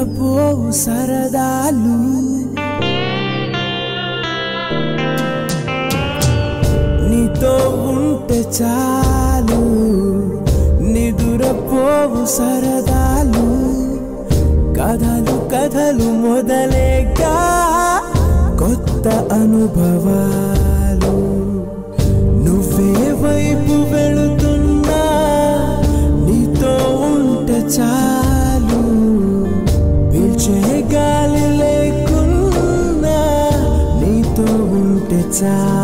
నిదురపోవు సరదాలు నీతో ఉంటే చాలు నిదురపోవు సరదాలు కథలు కథలు మొదలేగా కొత్త అనుభవాలు నువ్వే వైపు వెళుతున్నా నీతో ఉంటే చాలు పీల్చే గాలి లేకున్నా నీతో ఉంటే చాలు